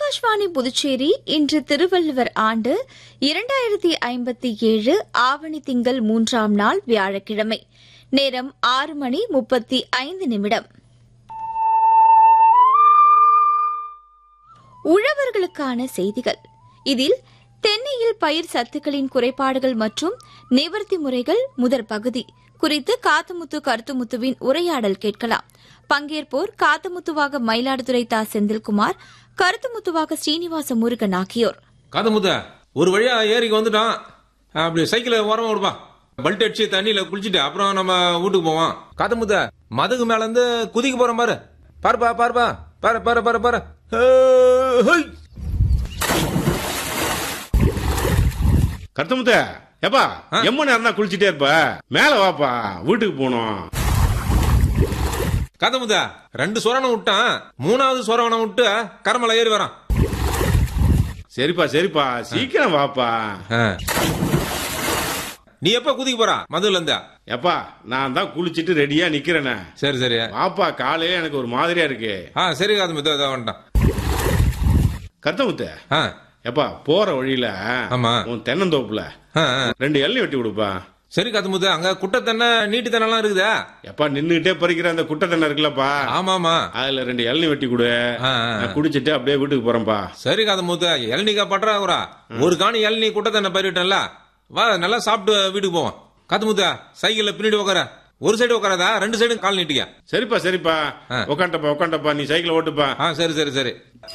ஆகாஷ்வாணி புதுச்சேரி இன்று திருவள்ளுவர் ஆண்டு இரண்டாயிரத்தி ஐம்பத்தி ஏழு ஆவணி திங்கள் மூன்றாம் நாள் வியாழக்கிழமை நேரம் ஆறு மணி முப்பத்தி ஐந்து நிமிடம் உழவர்களுக்கான செய்திகள் இதில் தென்னையில் பயிர் சத்துக்களின் குறைபாடுகள் மற்றும் நிவர்த்தி முறைகள் முதற் பகுதி குறித்து காத்துமுத்து கருத்துமுத்துவின் உரையாடல் கேட்கலாம் பங்கேற்போர் காத்துமுத்துவாக மயிலாடுதுறை தா செந்தில்குமார் கருத்துமுத்துவாக ஸ்ரீனிவாச முருகன் ஆகியோர் காதமுத்த ஒரு வழியா ஏரிக்கு வந்துட்டான் அப்படி சைக்கிளை ஓரமா விடுப்பா பல்ட் அடிச்சு தண்ணியில குளிச்சுட்டு அப்புறம் நம்ம வீட்டுக்கு போவோம் காதமுத்த மதுகு மேல இருந்து குதிக்க போறோம் பாரு பாருப்பா பாருப்பா பாரு பாரு பாரு பாரு ஹே, ஹை. கருத்தமுத்த ஏப்பா ஆ? எம்ம நேரம் தான் குளிச்சுட்டே இருப்ப மேல வாப்பா வீட்டுக்கு போகணும் காதமுத்த ரெண்டு சொரணம் விட்டான் மூணாவது சொரவனை விட்டு கரமலை ஏறி வரான் சரிப்பா சரிப்பா சீக்கிரம் வாப்பா ஆ. நீ எப்ப குதிக்க போறா மதுல இருந்தா ஏப்பா நான் தான் குளிச்சிட்டு ரெடியா நிக்கிறேனே சரி சரி வாப்பா காலையில எனக்கு ஒரு மாதிரியா இருக்கு ஆ சரி காதமுத்த இதோ வந்துட்டான் கருத்தமுத்த ஆ ஏப்பா போற வழியில ஆமா. உன் தென்னந்தோப்புல ஆ, ஆ. ரெண்டு எள்ளி வெட்டி கொடுப்பா சரி காதமுத்த அங்க குட்டை தென்னை நீட்டு தென்னை எல்லாம் இருக்குதா எப்பா நின்னுகிட்டே பறிக்கிற அந்த குட்டை தென்னை இருக்குல்லப்பா ஆமா ஆமா அதுல ரெண்டு இளநீ வெட்டி கொடு ஆ, ஆ. நான் குடிச்சிட்டு அப்படியே வீட்டுக்கு போறேன்ப்பா சரி காத மூத்த இளநீக்கா பற்றாக்குறா ஒரு காணி இளநீ குட்டை தண்ணை பறிவிட்டேன்ல வா நல்லா சாப்பிட்டு வீட்டுக்கு போவோம் காத்து மூத்த சைக்கிள்ல பின்னாடி உட்கார ஒரு சைடு உட்காராதா ரெண்டு சைடும் கால் நீட்டிக்க சரிப்பா சரிப்பா ஆ. உக்காண்டப்பா உக்காண்டப்பா நீ சைக்கிள் ஓட்டுப்பா ஆ சரி சரி சரி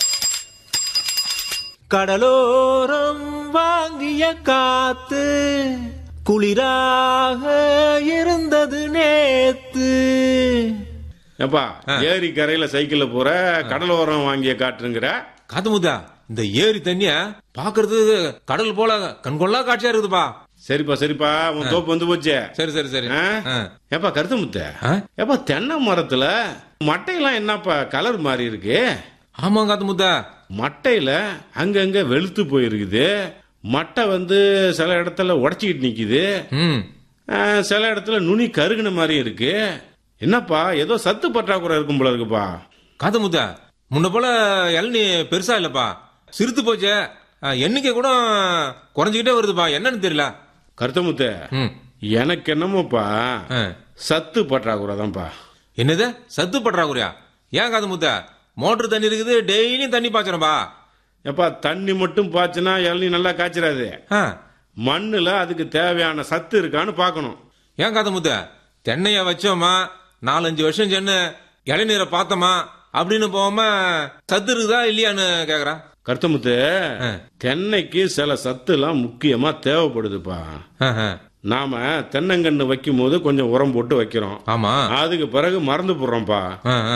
கடலோரம் வாங்கிய காத்து குளிராக இருந்தது நேத்து ஏப்பா ஆ. ஏரி கரையில சைக்கிள்ல போற கடலோரம் வாங்கிய காட்டுங்கிற காத்து மூத்தா இந்த ஏரி தண்ணிய பாக்குறது கடல் போல கண்கொள்ளா காட்சியா இருக்குதுப்பா சரிப்பா சரிப்பா உன் தோப்பு வந்து போச்சே சரி சரி சரி ஆ? ஆ. ஏப்பா கருத்து முத்த ஆ? ஏப்பா தென்னை மரத்துல மட்டையெல்லாம் என்னப்பா கலர் மாறி இருக்கு ஆமா காத்து மூத்தா மட்டையில அங்கங்க வெளுத்து போயிருக்குது மட்டை வந்து சில இடத்துல உடச்சிக்கிட்டு நிக்குது ம் ஆ, சில இடத்துல நுனி கருகுன மாதிரி இருக்கு என்னப்பா ஏதோ சத்து பற்றாக்குறை இருக்கும் போல இருக்குப்பா காது முத்தா முன்ன போல இளநீ பெருசா இல்லப்பா சிறுத்து போச்சே அஹ், எண்ணிக்கை கூட குறைஞ்சுக்கிட்டே வருதுப்பா என்னன்னு தெரியல கருத்தமுத்த ம் எனக்கு என்னமோப்பா அஹ். சத்து பற்றாக்குறை தான்ப்பா என்னது சத்து பற்றாக்குறையா ஏன் காது முத்தா மோட்டர் தண்ணி இருக்குது டெய்லியும் தண்ணி பாய்ச்சறப்பா எப்பா தண்ணி மட்டும் பாய்ச்சுனா இளநீ நல்லா காய்ச்சிடாது ஆ மண்ணுல அதுக்கு தேவையான சத்து இருக்கான்னு பார்க்கணும் ஏன் காது முத்தா தென்னைய வச்சோமா நாலஞ்சு வருஷம் சென்னு இளநீரை பார்த்தோமா அப்படின்னு போகாம சத்து இருக்குதா இல்லையான்னு கேக்குறா கருத்தமுத்து ஆ. தென்னைக்கு சில சத்து எல்லாம் முக்கியமா தேவைப்படுதுப்பா ஆஹ், ஆஹ். நாம தென்னங்கன்று வைக்கும் போது கொஞ்சம் உரம் போட்டு வைக்கிறோம் ஆமா அதுக்கு பிறகு மறந்து போடுறோம்ப்பா ஆ, ஆ.